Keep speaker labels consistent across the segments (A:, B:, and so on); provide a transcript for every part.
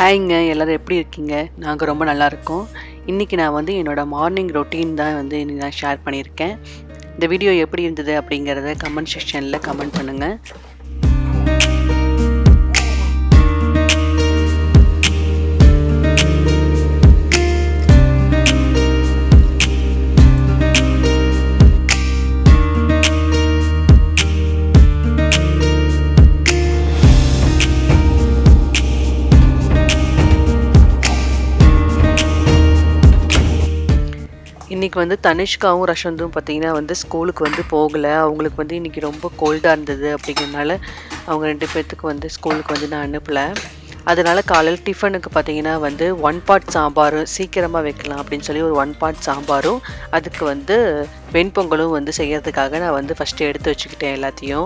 A: ஹாய்ங்க எல்லோரும் எப்படி இருக்கீங்க நாங்கள் ரொம்ப நல்லா இருக்கோம் இன்றைக்கி நான் வந்து என்னோடய மார்னிங் ரொட்டீன் தான் வந்து இன்னைக்கு நான் ஷேர் பண்ணியிருக்கேன் இந்த வீடியோ எப்படி இருந்தது அப்படிங்கிறத கமெண்ட் செக்ஷனில் கமெண்ட் பண்ணுங்கள் இன்றைக்கி வந்து தனிஷ்காவும் ரஷந்தும் பார்த்திங்கன்னா வந்து ஸ்கூலுக்கு வந்து போகலை அவங்களுக்கு வந்து இன்றைக்கி ரொம்ப கோல்டாக இருந்தது அப்படிங்கிறதுனால அவங்க ரெண்டு பேர்த்துக்கு வந்து ஸ்கூலுக்கு வந்து நான் அனுப்பலை அதனால் காலையில் டிஃபனுக்கு பார்த்தீங்கன்னா வந்து ஒன் பாட் சாம்பாரும் சீக்கிரமாக வைக்கலாம் அப்படின்னு சொல்லி ஒரு ஒன் பாட் சாம்பாரும் அதுக்கு வந்து வெண்பொங்கலும் வந்து செய்கிறதுக்காக நான் வந்து ஃபஸ்ட்டு எடுத்து வச்சுக்கிட்டேன் எல்லாத்தையும்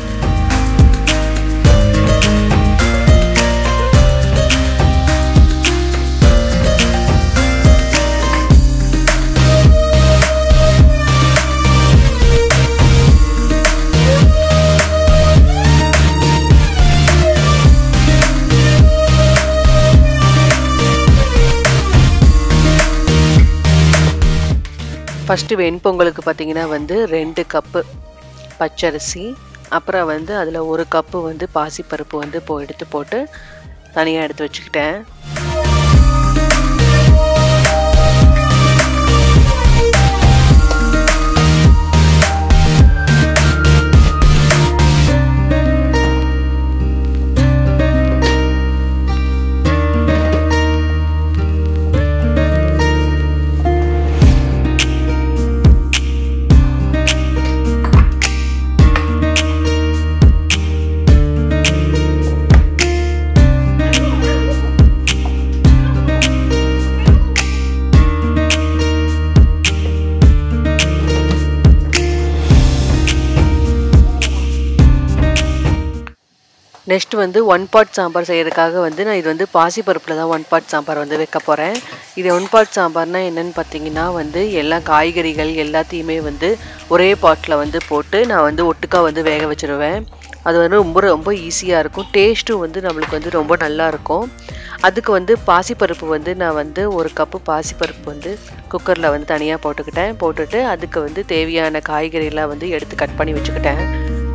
A: ஃபஸ்ட்டு வெண்பொங்கலுக்கு பார்த்தீங்கன்னா வந்து ரெண்டு கப்பு பச்சரிசி அப்புறம் வந்து அதில் ஒரு கப்பு வந்து பாசிப்பருப்பு வந்து போ எடுத்து போட்டு தனியாக எடுத்து வச்சுக்கிட்டேன் நெக்ஸ்ட் வந்து ஒன் பாட் சாம்பார் செய்கிறதுக்காக வந்து நான் இது வந்து பாசிப்பருப்பில் தான் ஒன் பாட் சாம்பார் வந்து வைக்க போகிறேன் இது ஒன் பாட் சாம்பார்னால் என்னென்னு பார்த்தீங்கன்னா வந்து எல்லா காய்கறிகள் எல்லாத்தையுமே வந்து ஒரே பாட்டில் வந்து போட்டு நான் வந்து ஒட்டுக்கா வந்து வேக வச்சுருவேன் அது வந்து ரொம்ப ரொம்ப ஈஸியாக இருக்கும் டேஸ்ட்டும் வந்து நம்மளுக்கு வந்து ரொம்ப நல்லா இருக்கும் அதுக்கு வந்து பாசிப்பருப்பு வந்து நான் வந்து ஒரு கப்பு பாசிப்பருப்பு வந்து குக்கரில் வந்து தனியாக போட்டுக்கிட்டேன் போட்டுட்டு அதுக்கு வந்து தேவையான காய்கறியெல்லாம் வந்து எடுத்து கட் பண்ணி வச்சுக்கிட்டேன்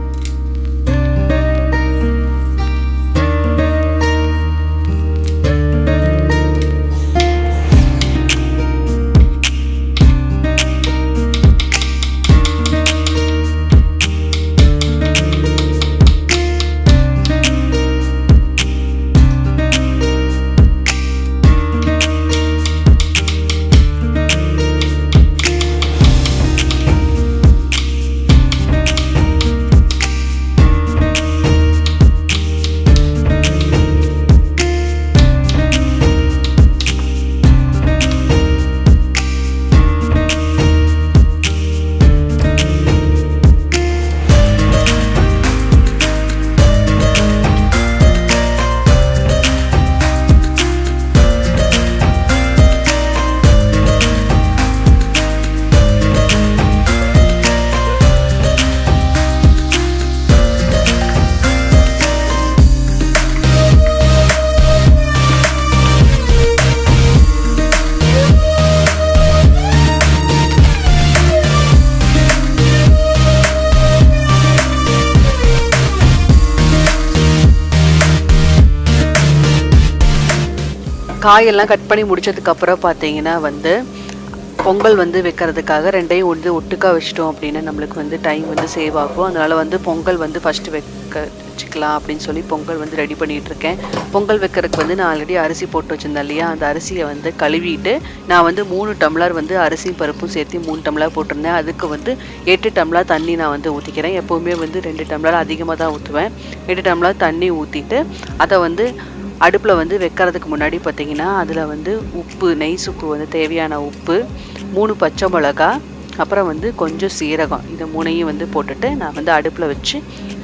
A: காயெல்லாம் கட் பண்ணி முடிச்சதுக்கப்புறம் பார்த்தீங்கன்னா வந்து பொங்கல் வந்து வைக்கிறதுக்காக ரெண்டையும் வந்து ஒட்டுக்கா வச்சிட்டோம் அப்படின்னா நம்மளுக்கு வந்து டைம் வந்து சேவ் ஆகும் அதனால் வந்து பொங்கல் வந்து ஃபஸ்ட்டு வைக்க வச்சுக்கலாம் அப்படின்னு சொல்லி பொங்கல் வந்து ரெடி பண்ணிகிட்டு இருக்கேன் பொங்கல் வைக்கிறதுக்கு வந்து நான் ஆல்ரெடி அரிசி போட்டு வச்சுருந்தேன் இல்லையா அந்த அரிசியை வந்து கழுவிட்டு நான் வந்து மூணு டம்ளர் வந்து அரிசியும் பருப்பும் சேர்த்து மூணு டம்ளர் போட்டிருந்தேன் அதுக்கு வந்து எட்டு டம்ளர் தண்ணி நான் வந்து ஊற்றிக்கிறேன் எப்போவுமே வந்து ரெண்டு டம்ளர் அதிகமாக தான் ஊற்றுவேன் எட்டு டம்ளர் தண்ணி ஊற்றிட்டு அதை வந்து அடுப்பில் வந்து வைக்கிறதுக்கு முன்னாடி பார்த்தீங்கன்னா அதில் வந்து உப்பு நெய் சுப்பு வந்து தேவையான உப்பு மூணு பச்சை மிளகா அப்புறம் வந்து கொஞ்சம் சீரகம் இந்த மூணையும் வந்து போட்டுட்டு நான் வந்து அடுப்பில் வச்சு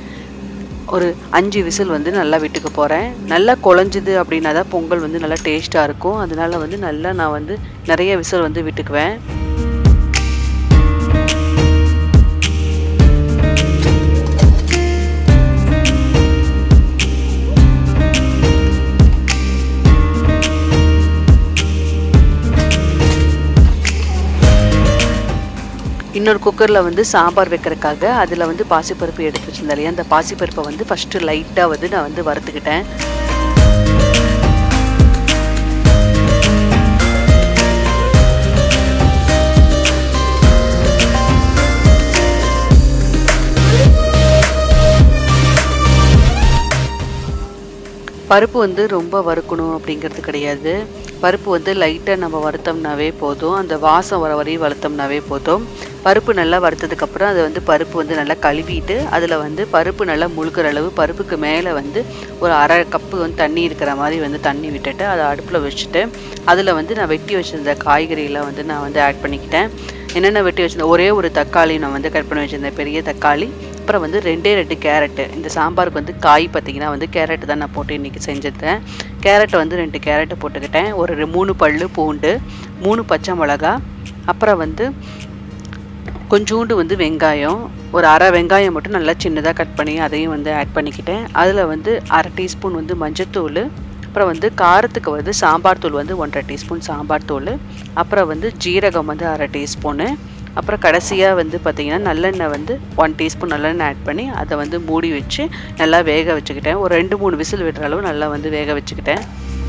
A: ஒரு அஞ்சு விசில் வந்து நல்லா விட்டுக்க போகிறேன் நல்லா குழஞ்சுது அப்படின்னா தான் பொங்கல் வந்து நல்லா டேஸ்ட்டாக இருக்கும் அதனால வந்து நல்லா நான் வந்து நிறைய விசில் வந்து விட்டுக்குவேன் இன்னொரு குக்கரில் வந்து சாம்பார் வைக்கிறதுக்காக அதில் வந்து பாசிப்பருப்பு எடுத்து வச்சிருந்தேன் இல்லையா அந்த பாசிப்பருப்பை வந்து ஃபஸ்ட்டு லைட்டாக வந்து நான் வந்து வறுத்துக்கிட்டேன் பருப்பு வந்து ரொம்ப வறுக்கணும் அப்படிங்கிறது கிடையாது பருப்பு வந்து லைட்டாக நம்ம வறுத்தோம்னாவே போதும் அந்த வாசம் வர வரையும் வறுத்தோம்னாவே போதும் பருப்பு நல்லா வறுத்ததுக்கப்புறம் அதை வந்து பருப்பு வந்து நல்லா கழுவிட்டு அதில் வந்து பருப்பு நல்லா முழுக்கிற அளவு பருப்புக்கு மேலே வந்து ஒரு அரை கப்பு வந்து தண்ணி இருக்கிற மாதிரி வந்து தண்ணி விட்டுட்டு அதை அடுப்பில் வச்சுட்டு அதில் வந்து நான் வெட்டி வச்சுருந்த காய்கறியெல்லாம் வந்து நான் வந்து ஆட் பண்ணிக்கிட்டேன் என்னென்ன வெட்டி வச்சுருந்தேன் ஒரே ஒரு தக்காளி நான் வந்து கட் பண்ணி வச்சுருந்தேன் பெரிய தக்காளி அப்புறம் வந்து ரெண்டே ரெண்டு கேரட்டு இந்த சாம்பாருக்கு வந்து காய் பார்த்திங்கன்னா வந்து கேரட்டு தான் நான் போட்டு இன்றைக்கி செஞ்சுருந்தேன் கேரட்டை வந்து ரெண்டு கேரட்டை போட்டுக்கிட்டேன் ஒரு மூணு பல் பூண்டு மூணு பச்சை மிளகா அப்புறம் வந்து கொஞ்சோண்டு வந்து வெங்காயம் ஒரு அரை வெங்காயம் மட்டும் நல்லா சின்னதாக கட் பண்ணி அதையும் வந்து ஆட் பண்ணிக்கிட்டேன் அதில் வந்து அரை டீஸ்பூன் வந்து மஞ்சத்தூள் அப்புறம் வந்து காரத்துக்கு வந்து சாம்பார் தூள் வந்து ஒன்றரை டீஸ்பூன் சாம்பார் தூள் அப்புறம் வந்து ஜீரகம் வந்து அரை டீஸ்பூனு அப்புறம் கடைசியாக வந்து பார்த்திங்கன்னா நல்லெண்ணெய் வந்து ஒன் டீஸ்பூன் நல்லெண்ணெய் ஆட் பண்ணி அதை வந்து மூடி வச்சு நல்லா வேக வச்சுக்கிட்டேன் ஒரு ரெண்டு மூணு விசில் விடுற அளவு நல்லா வந்து வேக வச்சுக்கிட்டேன்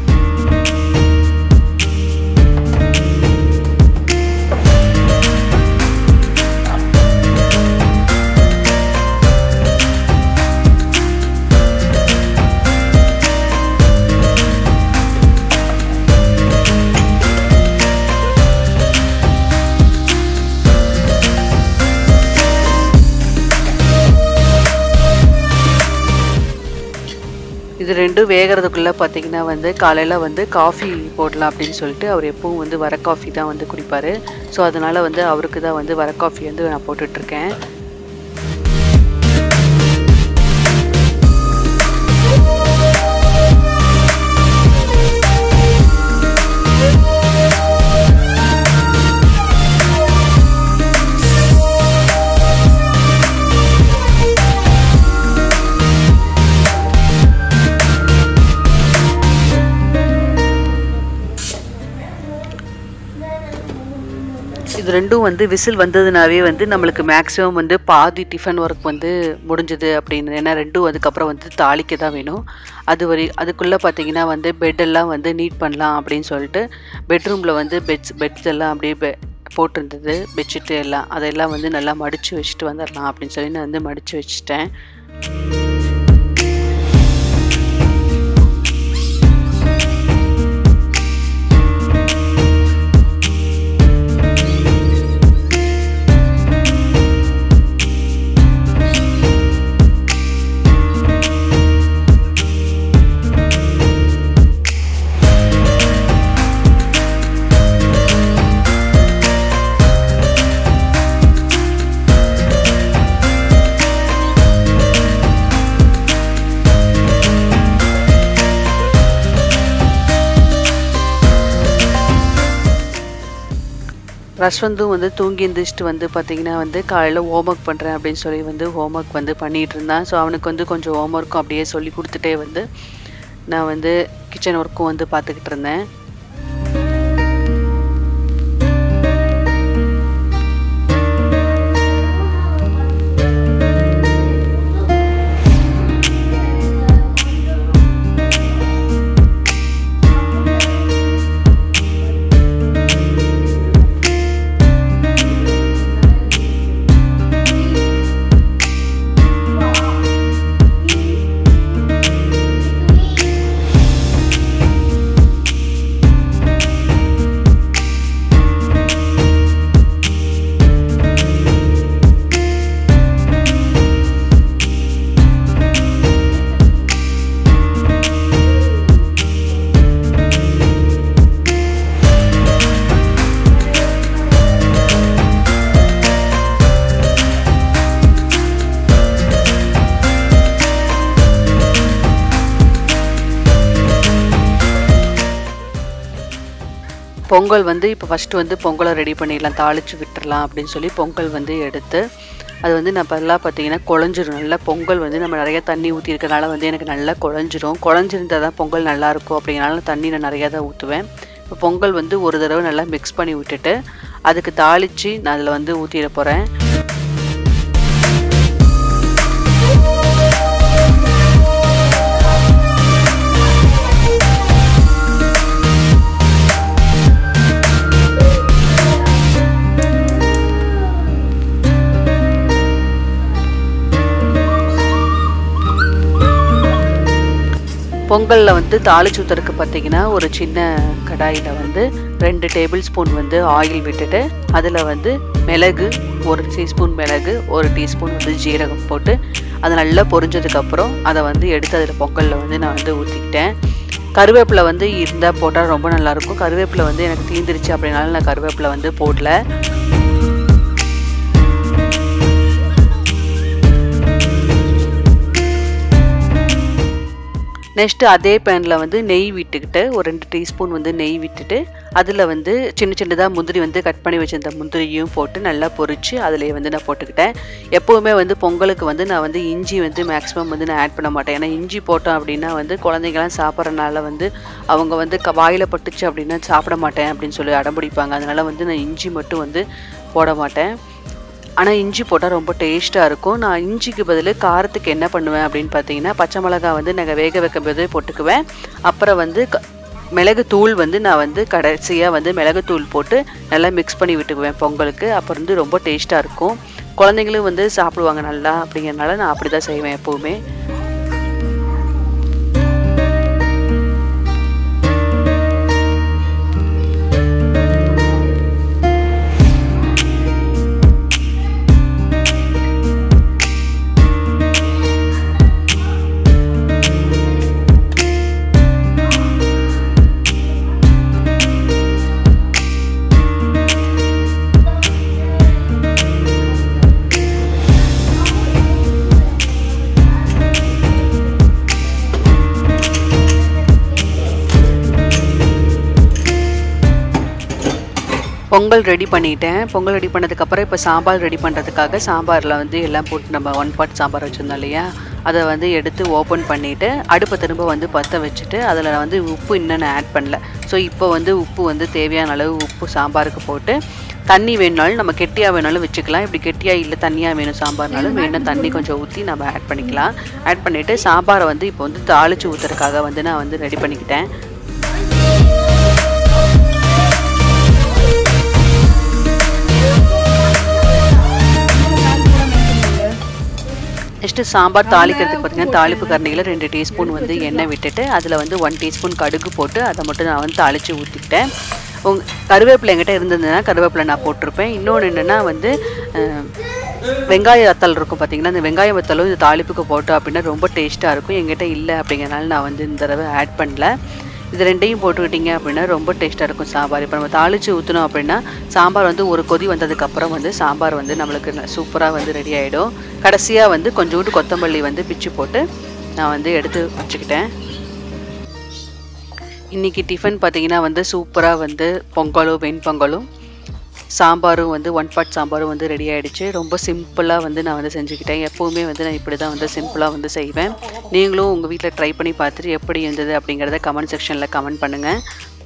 A: இது ரெண்டும் வேகிறதுக்குள்ளே பார்த்தீங்கன்னா வந்து காலையில் வந்து காஃபி போடலாம் அப்படின்னு சொல்லிட்டு அவர் எப்பவும் வந்து வர காஃபி தான் வந்து குடிப்பார் ஸோ அதனால் வந்து அவருக்கு தான் வந்து வர காஃபி வந்து நான் போட்டுட்ருக்கேன் இது ரெண்டும் வந்து விசில் வந்ததுனாவே வந்து நம்மளுக்கு மேக்ஸிமம் வந்து பாதி டிஃபன் ஒர்க் வந்து முடிஞ்சுது அப்படின்னு ஏன்னா ரெண்டும் அதுக்கப்புறம் வந்து தாளிக்க தான் வேணும் அது வரை அதுக்குள்ளே பார்த்தீங்கன்னா வந்து பெட்டெல்லாம் வந்து நீட் பண்ணலாம் அப்படின்னு சொல்லிட்டு பெட்ரூமில் வந்து பெட்ஸ் பெட்ஸ் எல்லாம் அப்படியே பெ போட்டிருந்தது பெட்ஷீட்டு எல்லாம் அதெல்லாம் வந்து நல்லா மடித்து வச்சுட்டு வந்துடலாம் அப்படின்னு சொல்லி நான் வந்து மடித்து வச்சுட்டேன் ரஷ்வந்தும் வந்து தூங்கி எந்திரிச்சிட்டு வந்து பார்த்தீங்கன்னா வந்து காலையில் ஹோம் ஒர்க் பண்ணுறேன் அப்படின்னு சொல்லி வந்து ஹோம் ஒர்க் வந்து பண்ணிகிட்டு இருந்தான் ஸோ அவனுக்கு வந்து கொஞ்சம் ஹோம் ஒர்க்கும் அப்படியே சொல்லி கொடுத்துட்டே வந்து நான் வந்து கிச்சன் ஒர்க்கும் வந்து பார்த்துக்கிட்டு இருந்தேன் பொங்கல் வந்து இப்போ ஃபஸ்ட்டு வந்து பொங்கலை ரெடி பண்ணிடலாம் தாளித்து விட்டுறலாம் அப்படின்னு சொல்லி பொங்கல் வந்து எடுத்து அது வந்து நான் இப்போல்லாம் பார்த்தீங்கன்னா குழஞ்சிரும் நல்லா பொங்கல் வந்து நம்ம நிறைய தண்ணி ஊற்றி இருக்கனால வந்து எனக்கு நல்லா குழஞ்சிரும் குழஞ்சிருந்தால் தான் பொங்கல் நல்லாயிருக்கும் அப்படிங்கிறனால தண்ணி நான் நிறையா தான் ஊற்றுவேன் இப்போ பொங்கல் வந்து ஒரு தடவை நல்லா மிக்ஸ் பண்ணி விட்டுட்டு அதுக்கு தாளித்து நான் அதில் வந்து ஊற்றிட போகிறேன் பொங்கலில் வந்து தாளிச்சு ஊற்றுறதுக்கு பார்த்தீங்கன்னா ஒரு சின்ன கடாயில் வந்து ரெண்டு டேபிள் ஸ்பூன் வந்து ஆயில் விட்டுட்டு அதில் வந்து மிளகு ஒரு டீஸ்பூன் மிளகு ஒரு டீஸ்பூன் வந்து ஜீரகம் போட்டு அது நல்லா பொரிஞ்சதுக்கப்புறம் அதை வந்து எடுத்து அதில் பொங்கலில் வந்து நான் வந்து ஊற்றிக்கிட்டேன் கருவேப்பிலை வந்து இருந்தால் போட்டால் ரொம்ப நல்லாயிருக்கும் கருவேப்பிலை வந்து எனக்கு தீந்துருச்சு அப்படின்னாலும் நான் கருவேப்பிலை வந்து போடல நெக்ஸ்ட்டு அதே பேனில் வந்து நெய் விட்டுக்கிட்டு ஒரு ரெண்டு டீஸ்பூன் வந்து நெய் விட்டுட்டு அதில் வந்து சின்ன சின்னதாக முந்திரி வந்து கட் பண்ணி வச்சிருந்த முந்திரியும் போட்டு நல்லா பொரித்து அதிலே வந்து நான் போட்டுக்கிட்டேன் எப்போவுமே வந்து பொங்கலுக்கு வந்து நான் வந்து இஞ்சி வந்து மேக்ஸிமம் வந்து நான் ஆட் பண்ண மாட்டேன் ஏன்னா இஞ்சி போட்டோம் அப்படின்னா வந்து குழந்தைங்களாம் சாப்பிட்றனால வந்து அவங்க வந்து க வாயில் பட்டுச்சு அப்படின்னா சாப்பிட மாட்டேன் அப்படின்னு சொல்லி அடம்பிடிப்பாங்க அதனால் வந்து நான் இஞ்சி மட்டும் வந்து போட மாட்டேன் ஆனால் இஞ்சி போட்டால் ரொம்ப டேஸ்ட்டாக இருக்கும் நான் இஞ்சிக்கு பதில் காரத்துக்கு என்ன பண்ணுவேன் அப்படின்னு பார்த்தீங்கன்னா பச்சை மிளகா வந்து நாங்கள் வேக வைக்கும் போதே போட்டுக்குவேன் அப்புறம் வந்து க மிளகுத்தூள் வந்து நான் வந்து கடைசியாக வந்து மிளகுத்தூள் போட்டு நல்லா மிக்ஸ் பண்ணி விட்டுக்குவேன் பொங்கலுக்கு அப்புறம் வந்து ரொம்ப டேஸ்ட்டாக இருக்கும் குழந்தைங்களும் வந்து சாப்பிடுவாங்க நல்லா அப்படிங்கிறனால நான் அப்படி தான் செய்வேன் எப்போவுமே பொங்கல் ரெடி பண்ணிட்டேன் பொங்கல் ரெடி பண்ணதுக்கப்புறம் இப்போ சாம்பார் ரெடி பண்ணுறதுக்காக சாம்பாரில் வந்து எல்லாம் போட்டு நம்ம ஒன் பாட் சாம்பார் வச்சுருந்தோம் இல்லையா அதை வந்து எடுத்து ஓப்பன் பண்ணிவிட்டு அடுப்பை திரும்ப வந்து பற்ற வச்சுட்டு அதில் வந்து உப்பு இன்னும் நான் ஆட் பண்ணல ஸோ இப்போ வந்து உப்பு வந்து தேவையான அளவு உப்பு சாம்பாருக்கு போட்டு தண்ணி வேணுனாலும் நம்ம கெட்டியாக வேணாலும் வச்சுக்கலாம் இப்படி கெட்டியாக இல்லை தண்ணியாக வேணும் சாம்பார்னாலும் வேணும் தண்ணி கொஞ்சம் ஊற்றி நம்ம ஆட் பண்ணிக்கலாம் ஆட் பண்ணிவிட்டு சாம்பாரை வந்து இப்போ வந்து தாளித்து ஊற்றுறதுக்காக வந்து நான் வந்து ரெடி பண்ணிக்கிட்டேன் நெக்ஸ்ட்டு சாம்பார் தாளிக்கிறதுக்கு பார்த்தீங்கன்னா தாளிப்பு கரண்டியில் ரெண்டு டீஸ்பூன் வந்து எண்ணெய் விட்டுட்டு அதில் வந்து ஒன் டீஸ்பூன் கடுகு போட்டு அதை மட்டும் நான் வந்து தாளித்து ஊற்றிக்கிட்டேன் உங் கருவேப்பிலை என்கிட்ட இருந்ததுன்னா கருவேப்பிலை நான் போட்டிருப்பேன் இன்னொன்று என்னென்னா வந்து அஹ், வெங்காய வத்தல் இருக்கும் பார்த்தீங்கன்னா அந்த வெங்காய வத்தலும் இந்த தாளிப்புக்கு போட்டோம் அப்படின்னா ரொம்ப டேஸ்ட்டாக இருக்கும் என்கிட்ட இல்லை அப்படிங்கிறனால நான் வந்து இந்த தடவை ஆட் பண்ணல இது ரெண்டையும் போட்டுக்கிட்டிங்க அப்படின்னா ரொம்ப டேஸ்ட்டாக இருக்கும் சாம்பார் இப்போ நம்ம தாளித்து ஊற்றினோம் அப்படின்னா சாம்பார் வந்து ஒரு கொதி வந்ததுக்கப்புறம் வந்து சாம்பார் வந்து நம்மளுக்கு சூப்பராக வந்து ரெடி ஆகிடும் கடைசியாக வந்து கொஞ்சோண்டு கொத்தமல்லி வந்து பிச்சு போட்டு நான் வந்து எடுத்து வச்சுக்கிட்டேன் இன்றைக்கி டிஃபன் பார்த்தீங்கன்னா வந்து சூப்பராக வந்து பொங்கலும் வெண்பொங்கலும் சாம்பாரும் வந்து ஒன் பாட் சாம்பாரும் வந்து ரெடி ஆகிடுச்சு ரொம்ப சிம்பிளாக வந்து நான் வந்து செஞ்சுக்கிட்டேன் எப்போவுமே வந்து நான் இப்படி தான் வந்து சிம்பிளாக வந்து செய்வேன் நீங்களும் உங்கள் வீட்டில் ட்ரை பண்ணி பார்த்துட்டு எப்படி இருந்தது அப்படிங்கிறத கமெண்ட் செக்ஷனில் கமெண்ட் பண்ணுங்கள்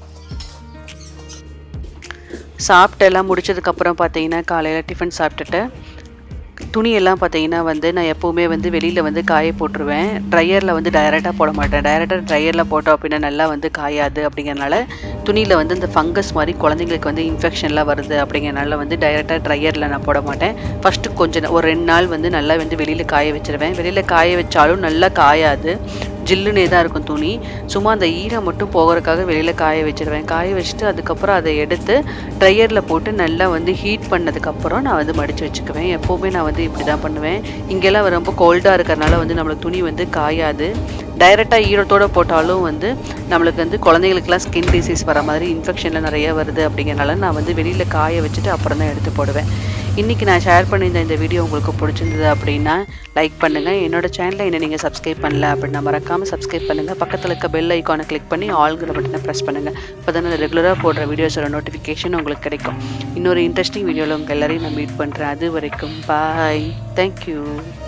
A: சாப்பிட்டு எல்லாம் முடிச்சதுக்கப்புறம் பார்த்தீங்கன்னா காலையில் டிஃபன் சாப்பிட்டுட்டு துணியெல்லாம் பார்த்தீங்கன்னா வந்து நான் எப்போவுமே வந்து வெளியில் வந்து காய போட்டுருவேன் ட்ரையரில் வந்து டைரெக்டாக போட மாட்டேன் டைரெக்டாக ட்ரையரில் போட்டோம் அப்படின்னா நல்லா வந்து காயாது அப்படிங்கிறனால துணியில் வந்து இந்த ஃபங்கஸ் மாதிரி குழந்தைங்களுக்கு வந்து இன்ஃபெக்ஷன்லாம் வருது அப்படிங்கிறனால வந்து டைரெக்டாக ட்ரையரில் நான் போட மாட்டேன் ஃபஸ்ட்டு கொஞ்சம் நே- ஒரு ரெண்டு நாள் வந்து நல்லா வந்து வெளியில் காய வச்சிருவேன் வெளியில் காய வச்சாலும் நல்லா காயாது ஜில்லுனே தான் இருக்கும் துணி சும்மா அந்த ஈரம் மட்டும் போகிறதுக்காக வெளியில் காய வச்சிருவேன் காய வச்சுட்டு அதுக்கப்புறம் அதை எடுத்து ட்ரையரில் போட்டு நல்லா வந்து ஹீட் பண்ணதுக்கப்புறம் நான் வந்து மடித்து வச்சுக்குவேன் எப்போவுமே நான் வந்து இப்படி தான் பண்ணுவேன் இங்கெல்லாம் ரொம்ப கோல்டாக இருக்கிறனால வந்து நம்மளுக்கு துணி வந்து காயாது டைரெக்டாக ஈரத்தோடு போட்டாலும் வந்து நம்மளுக்கு வந்து குழந்தைங்களுக்குலாம் ஸ்கின் டிசீஸ் வர மாதிரி இன்ஃபெக்ஷன்லாம் நிறைய வருது அப்படிங்கிறனால நான் வந்து வெளியில் காய வச்சுட்டு அப்புறம் தான் எடுத்து போடுவேன் இன்றைக்கி நான் ஷேர் பண்ணியிருந்த இந்த வீடியோ உங்களுக்கு பிடிச்சிருந்தது அப்படின்னா லைக் பண்ணுங்கள் என்னோட சேனலை என்ன நீங்கள் சப்ஸ்கிரைப் பண்ணல அப்படின்னா மறக்காமல் சப்ஸ்கிரைப் பண்ணுங்கள் பக்கத்தில் இருக்க பெல் ஐக்கானை கிளிக் பண்ணி ஆல்கிற பட்டனை ப்ரெஸ் பண்ணுங்கள் இப்போ தான் நான் ரெகுலராக போடுற வீடியோஸோட நோட்டிஃபிகேஷன் உங்களுக்கு கிடைக்கும் இன்னொரு இன்ட்ரெஸ்டிங் வீடியோவில் உங்கள் எல்லாரையும் நான் மீட் பண்ணுறேன் அது வரைக்கும் பாய் தேங்க்யூ